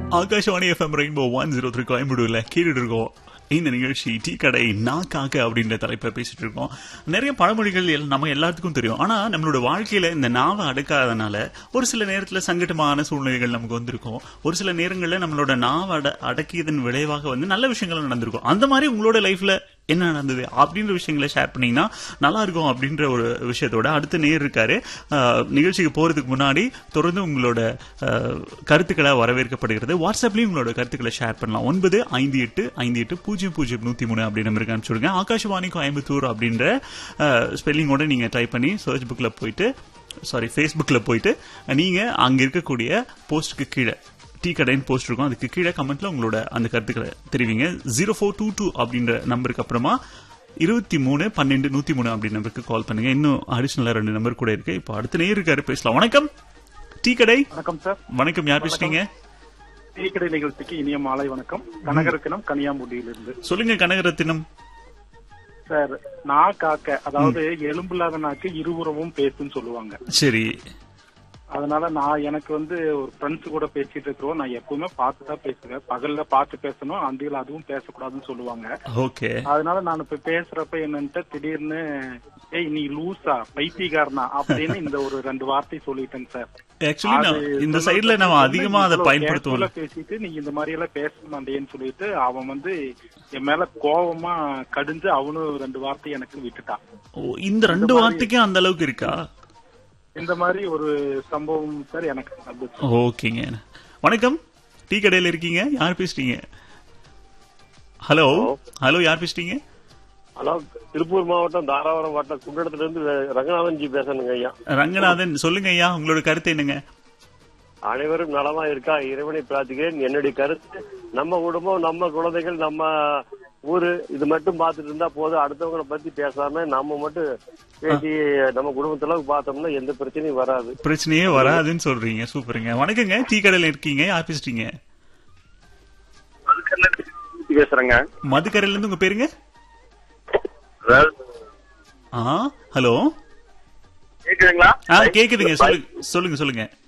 Akashvani F M rainbow one zero three கோயம்புடூர்ல கேட்டுட்டு இருக்கோம் இந்த நிகழ்ச்சி டீ கடை நாக்காக அப்படின்ற தலைப்பை பேசிட்டு இருக்கோம் நிறைய பழமொழிகள் எல்- நம்ம எல்லாத்துக்கும் தெரியும் ஆனா நம்மளோட வாழ்க்கையில இந்த நாவை அடக்காதனால ஒரு சில நேரத்துல சங்கடமான சூழ்நிலைகள் நமக்கு வந்திருக்கும் ஒரு சில நேரங்கள்ல நம்மளோட நாவை அட அடக்கியதன் விளைவாக வந்து நல்ல விஷயங்கள் நடந்திருக்கும் அந்த மாதிரி உங்களோட லைஃப்ல என்ன நடந்தது அப்படின்ற விஷயங்களை ஷேர் பண்ணீங்கன்னா நல்லா இருக்கும் அப்படின்ற ஒரு விஷயத்தோட அடுத்த நேர் இருக்காரு அஹ், நிகழ்ச்சிக்கு போறதுக்கு முன்னாடி தொடர்ந்து உங்களோட அஹ், கருத்துக்களை வரவேற்கப்படுகிறது வாட்ஸ்அப்லயும் உங்களோட கருத்துக்களை ஷேர் பண்ணலாம் ஒன்பது ஐந்து எட்டு ஐந்து எட்டு பூஜ்ஜியம் பூஜ்ஜியம் நூத்தி மூணு அப்படி நம்பருக்கு அனுப்பிச்சுடுங்க ஆகாஷவாணி கோயம்புத்தூர் அப்படின்ற ஸ்பெல்லிங்கோட நீங்க டைப் பண்ணி சர்ச் புக்ல போயிட்டு சாரி ஃபேஸ்புக்கில் போயிட்டு நீங்க அங்க இருக்கக்கூடிய போஸ்ட்க்கு கீழே டீ கடைன்னு போஸ்ட் இருக்கும் அதுக்கு கீழே கமெண்ட்ல உங்களோட அந்த கருத்துக்களை தெரிவிங்க ஜீரோ ஃபோர் டூ டூ அப்படின்ற நம்பருக்கு அப்புறமா இருபத்தி மூணு பன்னெண்டு நூத்தி மூணு அப்படி நம்பருக்கு கால் பண்ணுங்க இன்னும் அடிஷனலா ரெண்டு நம்பர் கூட இருக்கு இப்போ அடுத்த நேர் இருக்காரு பேசலாம் வணக்கம் டீ கடை வணக்கம் சார் வணக்கம் யார் பேசுறீங்க டீக்கடை நிகழ்ச்சிக்கு இனிய மாலை வணக்கம் கனகரத்தினம் கனியாம்புடியிலிருந்து சொல்லுங்க கனகரத்தினம் சார் நா காக்க அதாவது எலும்பில்லாத நாக்கு இருபுறமும் பேசுன்னு சொல்லுவாங்க சரி அதனால நான் எனக்கு வந்து ஒரு ஃப்ரெண்ட்ஸ் கூட பேசிட்டு இருக்கிறோம் நான் எப்பவுமே பார்த்து தான் பேசுவேன் பகல்ல பார்த்து பேசணும் அந்தியில் அதுவும் பேசக்கூடாதுன்னு சொல்லுவாங்க ஓகே அதனால நான் இப்ப பேசுறப்ப என்னன்ட்டு திடீர்னு ஏய் நீ லூசா பைத்தியக்காரனா அப்படின்னு இந்த ஒரு ரெண்டு வார்த்தை சொல்லிட்டேங்க சார் ஆக்சுவலி நான் அது இந்த சொல்ல சைடுல நம்ம சொல்ல அதிகமா அதை இவ்வளவு பயன்படுத்துவோம் casual ஆ பேசிட்டு நீ இந்த மாதிரி எல்லாம் பேச மாட்டேன்னு சொல்லிட்டு அவன் வந்து என் மேல கோவமா கடிஞ்சு அவனும் ரெண்டு வார்த்தை எனக்கு விட்டுட்டான் ஓ, இந்த ரெண்டு வார்த்தைக்கும் அந்த அளவுக்கு இருக்கா இந்த மாதிரி ஒரு சம்பவம் சார் எனக்கு நடந்துச்சு ஓகேங்க வணக்கம் டீ கடையில இருக்கீங்க யார் பேசுறீங்க ஹலோ ஹலோ யார் பேசுறீங்க ஹலோ திருப்பூர் மாவட்டம் தாராபுரம் வட்டம் குண்டடத்துல இருந்து ரங்கநாதன் ஜி பேசணுங்க ஐயா ரங்கநாதன் சொல்லுங்க ஐயா உங்களோட கருத்து என்னங்க அனைவரும் நலமா இருக்கா இறைவனை பிரார்த்திக்கிறேன் என்னுடைய கருத்து நம்ம குடும்பம் நம்ம குழந்தைகள் நம்ம ஊரு இது மட்டும் பார்த்துட்டு இருந்தா போதும் அடுத்தவங்கள பத்தி பேசாம நம்ம மட்டும் பேசி நம்ம குடும்பத்துல பார்த்தோம்னா எந்த பிரச்சனையும் வராது பிரச்சனையே வராதுன்னு சொல்றீங்க சூப்பருங்க வணக்கங்க டீ கடையில இருக்கீங்க யார் பேசுறீங்க பேசுறேங்க மதுக்கரையில இருந்து உங்க பேருங்க ஆ ஹலோ கேக்குதுங்களா ஆ கேக்குதுங்க சொல்லுங்க சொல்லுங்க சொல்லுங்க